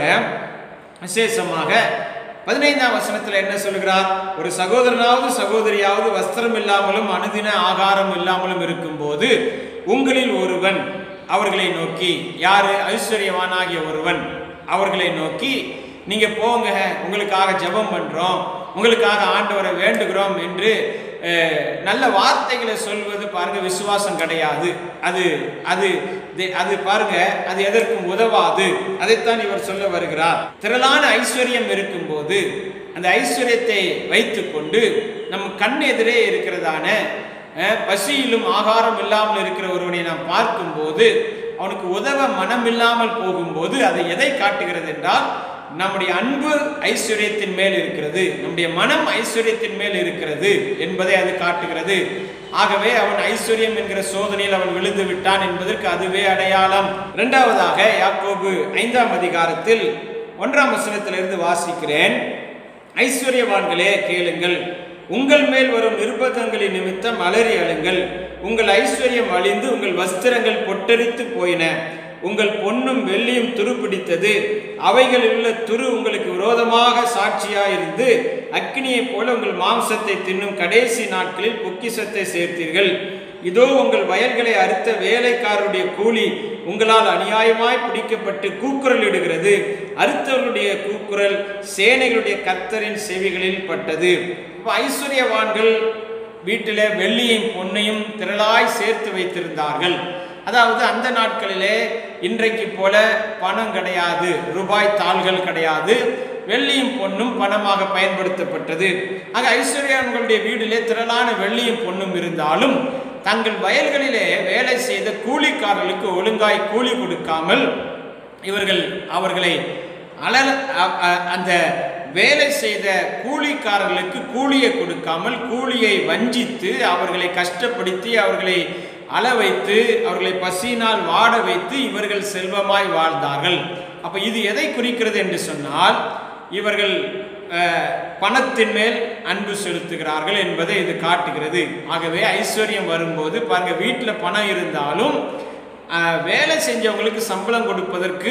விசேஷமாக பதினைந்தாம் வசனத்தில் என்ன சொல்லுகிறார் ஒரு சகோதரனாவது சகோதரியாவது வஸ்திரம் இல்லாமலும் அனுதின ஆகாரம் இல்லாமலும் இருக்கும்போது உங்களில் ஒருவன் அவர்களை நோக்கி யாரு ஐஸ்வர்யவானாகிய ஒருவன் அவர்களை நோக்கி நீங்க போங்க உங்களுக்காக ஜெபம் பண்றோம் உங்களுக்காக ஆண்டவரை வேண்டுகிறோம் என்று அஹ், நல்ல வார்த்தைகளை சொல்வது பாருங்க விசுவாசம் கிடையாது அது அது தி- அது பாருங்க அது எதற்கும் உதவாது அதைத்தான் இவர் சொல்ல வருகிறார் திரளான ஐஸ்வர்யம் இருக்கும்போது அந்த ஐஸ்வர்யத்தை வைத்துக்கொண்டு நம் கண் எதிரே இருக்கிறதான அஹ், பசியிலும் ஆகாரம் இல்லாமல் இருக்கிற ஒருவனை நாம் பார்க்கும்போது அவனுக்கு உதவ மனம் இல்லாமல் போகும்போது அதை எதை காட்டுகிறது என்றால் நம்முடைய அன்பு ஐஸ்வர்யத்தின் மேல் இருக்கிறது நம்முடைய மனம் ஐஸ்வர்யத்தின் மேல் இருக்கிறது என்பதை அது காட்டுகிறது ஆகவே அவன் ஐஸ்வர்யம் என்கிற சோதனையில் அவன் விழுந்து விட்டான் என்பதற்கு அதுவே அடையாளம் இரண்டாவதாக யாக்கோபு ஐந்தாம் அதிகாரத்தில் ஒன்றாம் வசனத்திலிருந்து வாசிக்கிறேன் ஐஸ்வர்யவான்களே கேளுங்கள் உங்கள் மேல் வரும் நிர்பந்தங்களின் நிமித்தம் அலறி அழுங்கள் உங்கள் ஐஸ்வர்யம் அழிந்து உங்கள் வஸ்திரங்கள் பொட்டரித்து போயின உங்கள் பொன்னும் வெள்ளியும் துருப்பிடித்தது அவைகளில் உள்ள துரு உங்களுக்கு விரோதமாக சாட்சியாயிருந்து அக்கினியைப் போல உங்கள் மாம்சத்தை தின்னும் கடைசி நாட்களில் பொக்கிஷத்தை சேர்த்தீர்கள் இதோ உங்கள் வயல்களை அறுத்த வேலைக்காரருடைய கூலி உங்களால் அநியாயமாய் பிடிக்கப்பட்டு கூக்குரல் இடுகிறது அறுத்தவர்களுடைய கூக்குரல் சேனைகளுடைய கர்த்தரின் செவிகளில் பட்டது இப்போ ஐஸ்வர்யவான்கள் வீட்டில் வெள்ளியையும் பொன்னையும் திரளாய் சேர்த்து வைத்திருந்தார்கள் அதாவது அந்த நாட்களிலே இன்றைக்கு போல பணம் கிடையாது ரூபாய் தாள்கள் கிடையாது வெள்ளியும் பொன்னும் பணமாக பயன்படுத்தப்பட்டது ஆக ஐஸ்வர்யான்களுடைய வீட்டிலே திரளான வெள்ளியும் பொன்னும் இருந்தாலும் தங்கள் வயல்களிலே வேலை செய்த கூலிக்காரர்களுக்கு ஒழுங்காய் கூலி கொடுக்காமல் இவர்கள் அவர்களை அலர் அ- அ- அந்த வேலை செய்த கூலிக்காரர்களுக்கு கூலியை கொடுக்காமல் கூலியை வஞ்சித்து அவர்களை கஷ்டப்படுத்தி அவர்களை அள வைத்து அவர்களை பசியினால் வாட வைத்து இவர்கள் செல்வமாய் வாழ்ந்தார்கள் அப்ப இது எதை குறிக்கிறது என்று சொன்னால் இவர்கள் அஹ், பணத்தின் மேல் அன்பு செலுத்துகிறார்கள் என்பதை இது காட்டுகிறது ஆகவே ஐஸ்வர்யம் வரும்போது பாருங்க வீட்டில் பணம் இருந்தாலும் அஹ், வேலை செஞ்சவங்களுக்கு சம்பளம் கொடுப்பதற்கு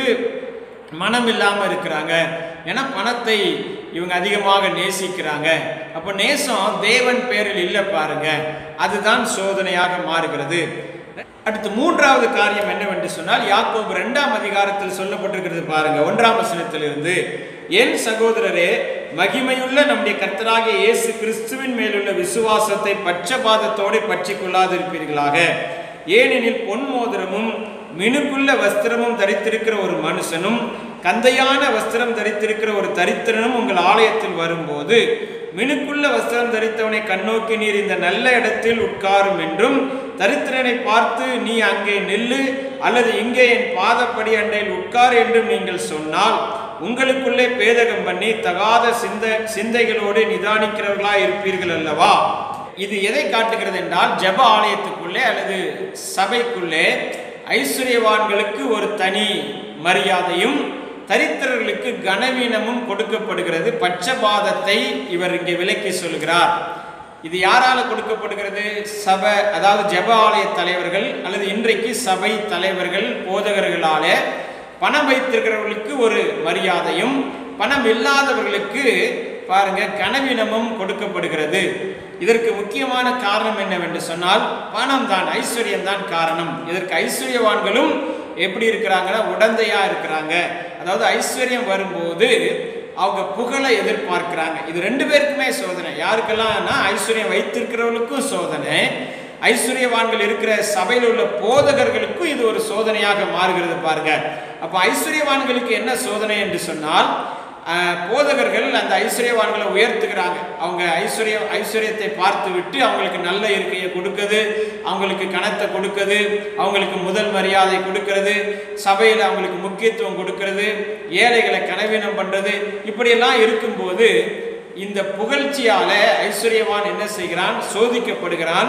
மனம் இல்லாமல் இருக்கிறாங்க ஏன்னா பணத்தை இவங்க அதிகமாக நேசிக்கிறாங்க அப்போ நேசம் தேவன் பேரில் இல்லை பாருங்க அதுதான் சோதனையாக மாறுகிறது அடுத்து மூன்றாவது காரியம் என்னவென்று சொன்னால் யாக்கோபு இரண்டாம் அதிகாரத்தில் சொல்லப்பட்டிருக்கிறது பாருங்க ஒன்றாம் வசனத்திலிருந்து என் சகோதரரே மகிமையுள்ள நம்முடைய கர்த்தராகிய இயேசு கிறிஸ்துவின் மேலுள்ள விசுவாசத்தை பட்சபாதத்தோடு பற்றி கொள்ளாதிருப்பீர்களாக ஏனெனில் பொன் மோதிரமும் மினுக்குள்ள வஸ்திரமும் தரித்திருக்கிற ஒரு மனுஷனும் கந்தையான வஸ்திரம் தரித்திருக்கிற ஒரு தரித்திரனும் உங்கள் ஆலயத்தில் வரும்போது மினுக்குள்ள வஸ்திரம் தரித்தவனை கண்ணோக்கி நீர் இந்த நல்ல இடத்தில் உட்காரும் என்றும் தரித்திரனை பார்த்து நீ அங்கே நில்லு அல்லது இங்கே என் பாதப்படி அண்டையில் உட்கார் என்றும் நீங்கள் சொன்னால் உங்களுக்குள்ளே பேதகம் பண்ணி தகாத சிந்த சிந்தைகளோடு நிதானிக்கிறவர்களாய் இருப்பீர்கள் அல்லவா இது எதை காட்டுகிறது என்றால் ஜெப ஆலயத்துக்குள்ளே அல்லது சபைக்குள்ளே ஐஸ்வர்யவான்களுக்கு ஒரு தனி மரியாதையும் தரித்திரர்களுக்கு கனவீனமும் கொடுக்கப்படுகிறது பட்சபாதத்தை இவர் இங்கே விலக்கி சொல்கிறார் இது யாரால கொடுக்கப்படுகிறது சபை அதாவது ஜெப ஆலய தலைவர்கள் அல்லது இன்றைக்கு சபை தலைவர்கள் போதகர்களால பணம் வைத்திருக்கிறவர்களுக்கு ஒரு மரியாதையும் பணம் இல்லாதவர்களுக்கு பாருங்க கனவீனமும் கொடுக்கப்படுகிறது இதற்கு முக்கியமான காரணம் என்னவென்று சொன்னால் பணம் தான் ஐஸ்வர்யம் தான் காரணம் இதற்கு ஐஸ்வர்யவான்களும் எப்படி இருக்கிறாங்கன்னா உடந்தையா இருக்கிறாங்க அதாவது ஐஸ்வர்யம் வரும்போது அவங்க புகழை எதிர்பார்க்கிறாங்க இது ரெண்டு பேருக்குமே சோதனை யாருக்கெல்லாம்னா ஐஸ்வர்யம் வைத்திருக்கிறவர்களுக்கும் சோதனை ஐஸ்வர்யவான்கள் இருக்கிற சபையில் உள்ள போதகர்களுக்கும் இது ஒரு சோதனையாக மாறுகிறது பாருங்க அப்ப ஐஸ்வர்யவான்களுக்கு என்ன சோதனை என்று சொன்னால் ஆஹ், போதகர்கள் அந்த ஐஸ்வர்யவான்களை உயர்த்துகிறாங்க அவங்க ஐஸ்வர்ய ஐஸ்வர்யத்தை பார்த்து விட்டு அவங்களுக்கு நல்ல இருக்கையை கொடுக்குது அவங்களுக்கு கணத்தை கொடுக்குது அவங்களுக்கு முதல் மரியாதை கொடுக்கிறது சபையில் அவங்களுக்கு முக்கியத்துவம் கொடுக்கிறது ஏழைகளை கனவீனம் பண்றது இப்படியெல்லாம் இருக்கும்போது இந்த புகழ்ச்சியால ஐஸ்வர்யவான் என்ன செய்கிறான் சோதிக்கப்படுகிறான்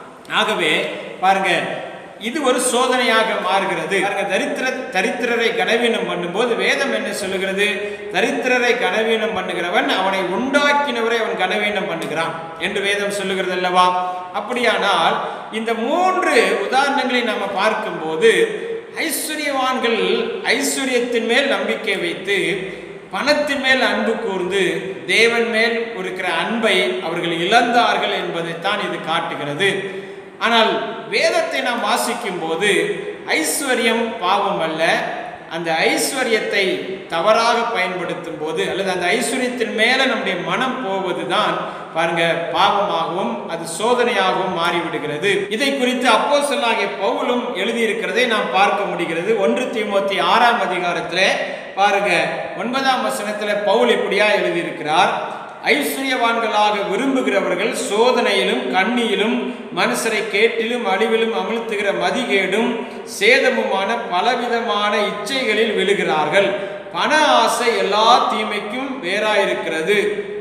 ஆகவே பாருங்க இது ஒரு சோதனையாக மாறுகிறது பாருங்க தரித்திர தரித்திரரை கனவீனம் பண்ணும்போது வேதம் என்ன சொல்லுகிறது தரித்திரரை கனவீனம் பண்ணுகிறவன் அவனை உண்டாக்கினவரை அவன் கனவீனம் பண்ணுகிறான் என்று வேதம் சொல்லுகிறது அல்லவா அப்படியானால் இந்த மூன்று உதாரணங்களை நம்ம பார்க்கும்போது ஐஸ்வர்யவான்கள் ஐஸ்வர்யத்தின் மேல் நம்பிக்கை வைத்து பணத்தின் மேல் அன்பு கூர்ந்து தேவன் மேல் இருக்கிற அன்பை அவர்கள் இழந்தார்கள் என்பதைத்தான் இது காட்டுகிறது ஆனால் வேதத்தை நாம் வாசிக்கும் போது ஐஸ்வர்யம் பாவம் அல்ல அந்த ஐஸ்வர்யத்தை தவறாக பயன்படுத்தும் போது அல்லது அந்த ஐஸ்வர்யத்தின் மேல நம்முடைய மனம் போவதுதான் பாருங்க பாவமாகவும் அது சோதனையாகவும் மாறிவிடுகிறது இதை குறித்து அப்போ சொல்லாகிய பவுலும் எழுதியிருக்கிறதை நாம் பார்க்க முடிகிறது ஒன்று தீமோத்தி ஆறாம் அதிகாரத்திலே பாருங்க ஒன்பதாம் வசனத்துல பவுல் இப்படியா எழுதியிருக்கிறார் ஐஸ்வர்யவான்களாக விரும்புகிறவர்கள் சோதனையிலும் கண்ணியிலும் மனுஷரை கேட்டிலும் அழிவிலும் அமிழ்த்துகிற மதிகேடும் சேதமுமான பலவிதமான இச்சைகளில் விழுகிறார்கள் பண ஆசை எல்லா தீமைக்கும் வேறாயிருக்கிறது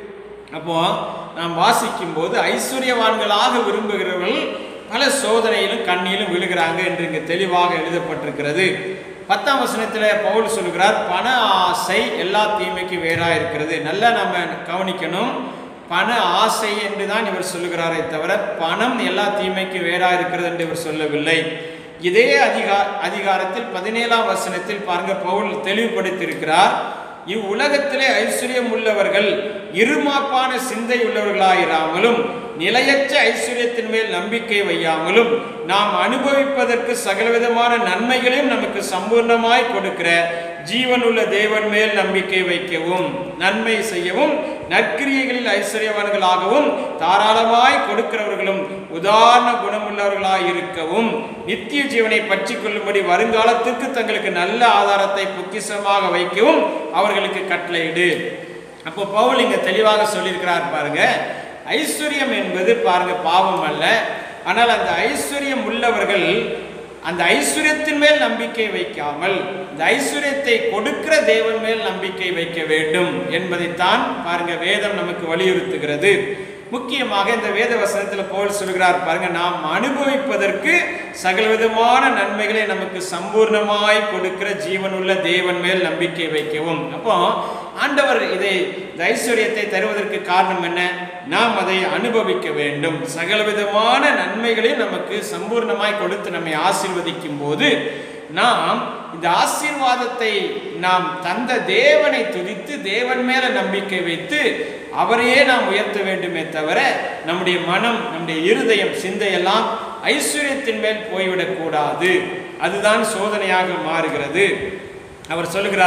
அப்போ நாம் வாசிக்கும் போது ஐஸ்வர்யவான்களாக விரும்புகிறவர்கள் பல சோதனையிலும் கண்ணியிலும் விழுகிறாங்க என்று இங்கு தெளிவாக எழுதப்பட்டிருக்கிறது பத்தாம் வசனத்தில் பவுல் சொல்கிறார் பண ஆசை எல்லா தீமைக்கும் வேறா இருக்கிறது நல்லா நம்ம கவனிக்கணும் பண ஆசை என்று தான் இவர் சொல்லுகிறாரே தவிர பணம் எல்லா தீமைக்கும் வேறா இருக்கிறது என்று இவர் சொல்லவில்லை இதே அதிகா அதிகாரத்தில் பதினேழாம் வசனத்தில் பாருங்க பவுல் தெளிவுபடுத்தியிருக்கிறார் இவ்வுலகத்திலே ஐஸ்வர்யம் உள்ளவர்கள் இருமாப்பான சிந்தை உள்ளவர்களாயிராமலும் நிலையற்ற ஐஸ்வர்யத்தின் மேல் நம்பிக்கை வையாமலும் நாம் அனுபவிப்பதற்கு சகலவிதமான நன்மைகளையும் நமக்கு சம்பூர்ணமாய் கொடுக்கிற ஜீவனுள்ள தேவன் மேல் நம்பிக்கை வைக்கவும் நன்மை செய்யவும் நற்கிரியைகளில் ஐஸ்வர்யவான்களாகவும் தாராளமாய் கொடுக்கிறவர்களும் உதாரண குணமுள்ளவர்களாய் இருக்கவும் நித்திய ஜீவனை பற்றி கொள்ளும்படி வருங்காலத்திற்கு தங்களுக்கு நல்ல ஆதாரத்தை பொக்கிஷமாக வைக்கவும் அவர்களுக்கு கட்டளையிடு அப்போ பவுல் இங்க தெளிவாக சொல்லியிருக்கிறார் பாருங்க ஐஸ்வர்யம் என்பது பாருங்க பாவம் அல்ல ஆனால் அந்த ஐஸ்வர்யம் உள்ளவர்கள் அந்த ஐஸ்வர்யத்தின் மேல் நம்பிக்கை வைக்காமல் இந்த ஐஸ்வர்யத்தை கொடுக்கிற தேவன் மேல் நம்பிக்கை வைக்க வேண்டும் என்பதைத்தான் பாருங்க வேதம் நமக்கு வலியுறுத்துகிறது முக்கியமாக இந்த வேத வசனத்தில் போல் சொல்கிறார் பாருங்க நாம் அனுபவிப்பதற்கு சகலவிதமான நன்மைகளை நமக்கு சம்பூர்ணமாய் கொடுக்கிற ஜீவனுள்ள தேவன் மேல் நம்பிக்கை வைக்கவும் அப்போ ஆண்டவர் இதை இந்த ஐஸ்வர்யத்தை தருவதற்கு காரணம் என்ன நாம் அதை அனுபவிக்க வேண்டும் சகலவிதமான நன்மைகளையும் நமக்கு சம்பூர்ணமாய் கொடுத்து நம்மை ஆசீர்வதிக்கும் போது நாம் இந்த ஆசீர்வாதத்தை நாம் தந்த தேவனை துதித்து தேவன் மேல நம்பிக்கை வைத்து அவரையே நாம் உயர்த்த வேண்டுமே தவிர நம்முடைய மனம் நம்முடைய இருதயம் சிந்தையெல்லாம் ஐஸ்வர்யத்தின் மேல் போய்விடக் கூடாது அதுதான் சோதனையாக மாறுகிறது அவர் சொல்லுகிறார்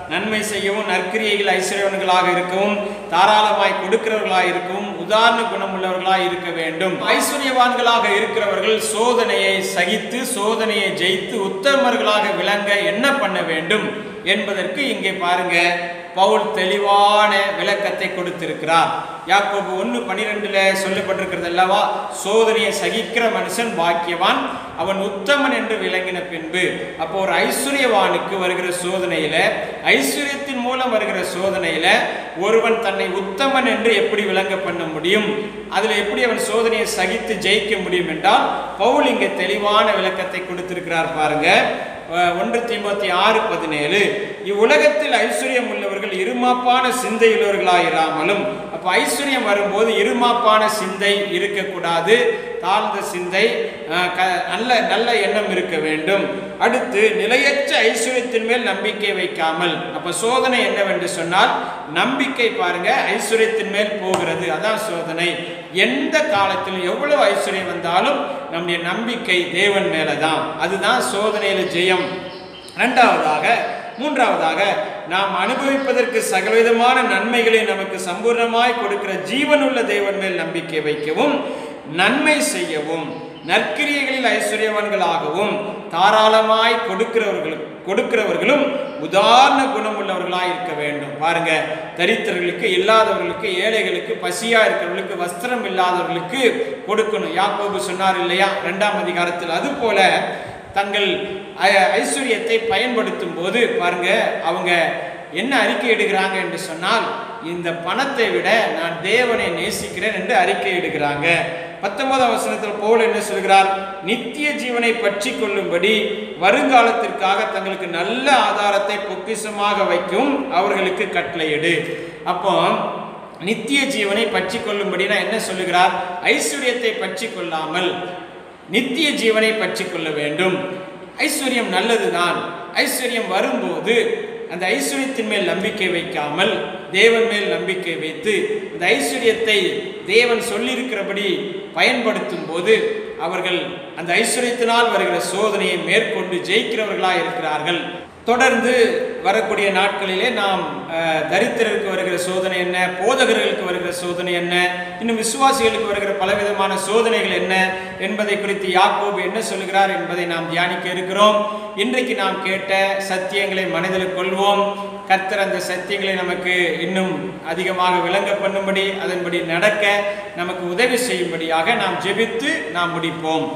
நன்மை செய்யவும் நற்கிரியைகள் ஐஸ்வர்யவன்களாக இருக்கவும் தாராளமாய் கொடுக்கிறவர்களாய் இருக்கவும் உதாரண குணமுள்ளவர்களாய் இருக்க வேண்டும் ஐஸ்வர்யவான்களாக இருக்கிறவர்கள் சோதனையை சகித்து சோதனையை ஜெயித்து உத்தமர்களாக விளங்க என்ன பண்ண வேண்டும் என்பதற்கு இங்கே பாருங்க பவுல் தெளிவான விளக்கத்தை கொடுத்திருக்கிறார் யாக்கோபு ஒன்று பனிரெண்டுல சொல்லப்பட்டிருக்கிறது அல்லவா சோதனையை சகிக்கிற மனுஷன் பாக்கியவான் அவன் உத்தமன் என்று விளங்கின பின்பு அப்போ ஒரு ஐஸ்வர்யவானுக்கு வருகிற சோதனையில ஐஸ்வர்யத்தின் மூலம் வருகிற சோதனையில ஒருவன் தன்னை உத்தமன் என்று எப்படி விளங்க பண்ண முடியும் அதுல எப்படி அவன் சோதனையை சகித்து ஜெயிக்க முடியும் என்றால் பவுல் இங்கே தெளிவான விளக்கத்தை கொடுத்திருக்கிறார் பாருங்க அஹ் ஒன்று தீமோத்தி ஆறு பதினேழு இவ்வுலகத்தில் ஐஸ்வர்யம் உள்ளவர்கள் இருமாப்பான சிந்தையுள்ளவர்களாயிராமலும் அப்போ ஐஸ்வர்யம் வரும்போது இருமாப்பான சிந்தை இருக்கக்கூடாது தாழ்ந்த சிந்தை அஹ், க- நல்ல நல்ல எண்ணம் இருக்க வேண்டும் அடுத்து நிலையற்ற ஐஸ்வர்யத்தின் மேல் நம்பிக்கை வைக்காமல் அப்ப சோதனை என்னவென்று சொன்னால் நம்பிக்கை பாருங்க ஐஸ்வர்யத்தின் மேல் போகிறது அதான் சோதனை எந்த காலத்திலும் எவ்வளவு ஐஸ்வர்யம் வந்தாலும் நம்முடைய நம்பிக்கை தேவன் மேலதான் அதுதான் சோதனையில ஜெயம் இரண்டாவதாக மூன்றாவதாக நாம் அனுபவிப்பதற்கு சகலவிதமான நன்மைகளை நமக்கு சம்பூர்ணமாய் கொடுக்கிற ஜீவனுள்ள தேவன் மேல் நம்பிக்கை வைக்கவும் நன்மை செய்யவும் நற்கிரியைகளில் ஐஸ்வர்யவான்களாகவும் தாராளமாய் கொடுக்கிறவர்களும் கொடுக்கிறவர்களும் உதாரண குணமுள்ளவர்களாய் இருக்க வேண்டும் பாருங்க தரித்திரர்களுக்கு இல்லாதவர்களுக்கு ஏழைகளுக்கு பசியா இருக்கிறவர்களுக்கு வஸ்திரம் இல்லாதவர்களுக்கு கொடுக்கணும் யாக்கோபு சொன்னார் இல்லையா இரண்டாம் அதிகாரத்தில் அது போல தங்கள் ஐ- ஐஸ்வர்யத்தை பயன்படுத்தும் போது பாருங்க அவங்க என்ன அறிக்கை இடுகிறாங்க என்று சொன்னால் இந்த பணத்தை விட நான் தேவனை நேசிக்கிறேன் என்று அறிக்கை இடுகிறாங்க பத்தொன்பதாம் வசனத்தில் பவுல் என்ன சொல்கிறார் நித்திய ஜீவனை பற்றி கொள்ளும்படி வருங்காலத்திற்காக தங்களுக்கு நல்ல ஆதாரத்தை பொக்கிஷமாக வைக்கும் அவர்களுக்கு கட்டளையிடு அப்போ நித்திய ஜீவனை பற்றி கொள்ளும்படினா என்ன சொல்லுகிறார் ஐஸ்வர்யத்தை பற்றி கொள்ளாமல் நித்திய ஜீவனை பற்றி கொள்ள வேண்டும் ஐஸ்வர்யம் நல்லதுதான் ஐஸ்வர்யம் வரும்போது அந்த ஐஸ்வர்யத்தின் மேல் நம்பிக்கை வைக்காமல் தேவன் மேல் நம்பிக்கை வைத்து அந்த ஐஸ்வர்யத்தை தேவன் சொல்லியிருக்கிறபடி பயன்படுத்தும் போது அவர்கள் அந்த ஐஸ்வர்யத்தினால் வருகிற சோதனையை மேற்கொண்டு ஜெயிக்கிறவர்களாக இருக்கிறார்கள் தொடர்ந்து வரக்கூடிய நாட்களிலே நாம் அஹ், தரித்திரருக்கு வருகிற சோதனை என்ன போதகர்களுக்கு வருகிற சோதனை என்ன இன்னும் விசுவாசிகளுக்கு வருகிற பலவிதமான சோதனைகள் என்ன என்பதை குறித்து யாக்கோபு என்ன சொல்கிறார் என்பதை நாம் தியானிக்க இருக்கிறோம் இன்றைக்கு நாம் கேட்ட சத்தியங்களை மனதில் கொள்வோம் கர்த்தர் அந்த சத்தியங்களை நமக்கு இன்னும் அதிகமாக விளங்க பண்ணும்படி அதன்படி நடக்க நமக்கு உதவி செய்யும்படியாக நாம் ஜெபித்து நாம் முடிப்போம்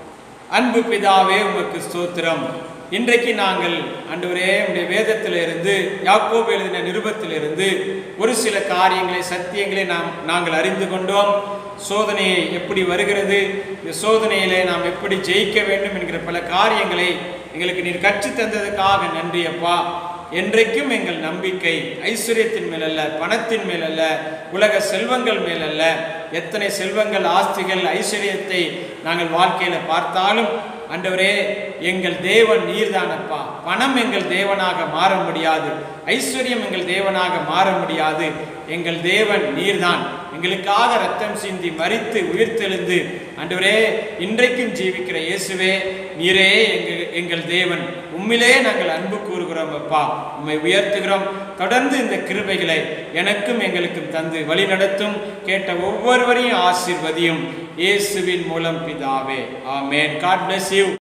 அன்பு பிதாவே உமக்கு ஸ்தோத்திரம் இன்றைக்கு நாங்கள் ஆண்டவரே உடைய வேதத்திலிருந்து யாக்கோபு எழுதின நிருபத்திலிருந்து ஒரு சில காரியங்களை சத்தியங்களை நாம் நாங்கள் அறிந்து கொண்டோம் சோதனை எப்படி வருகிறது இந்த சோதனையிலே நாம் எப்படி ஜெயிக்க வேண்டும் என்கிற பல காரியங்களை எங்களுக்கு நீர் கற்றுத் தந்ததுக்காக நன்றி அப்பா என்றைக்கும் எங்கள் நம்பிக்கை ஐஸ்வர்யத்தின் மேல் அல்ல பணத்தின் மேல் அல்ல உலக செல்வங்கள் மேல் அல்ல எத்தனை செல்வங்கள் ஆஸ்திகள் ஐஸ்வர்யத்தை நாங்கள் வாழ்க்கையில பார்த்தாலும் ஆண்டவரே எங்கள் தேவன் நீர்தானப்பா பணம் எங்கள் தேவனாக மாற முடியாது ஐஸ்வர்யம் எங்கள் தேவனாக மாற முடியாது எங்கள் தேவன் நீர்தான் எங்களுக்காக ரத்தம் சிந்தி மரித்து உயிர்த்தெழுந்து ஆண்டவரே இன்றைக்கும் ஜீவிக்கிற இயேசுவே நீரே எங்கள் எங்கள் தேவன் உம்மிலே நாங்கள் அன்பு கூறுகிறோம் அப்பா உம்மை உயர்த்துகிறோம் தொடர்ந்து இந்த கிருபைகளை எனக்கும் எங்களுக்கும் தந்து வழி நடத்தும் கேட்ட ஒவ்வொருவரையும் ஆசீர்வதியும் இயேசுவின் மூலம் பிதாவே ஆமென் காட் bless you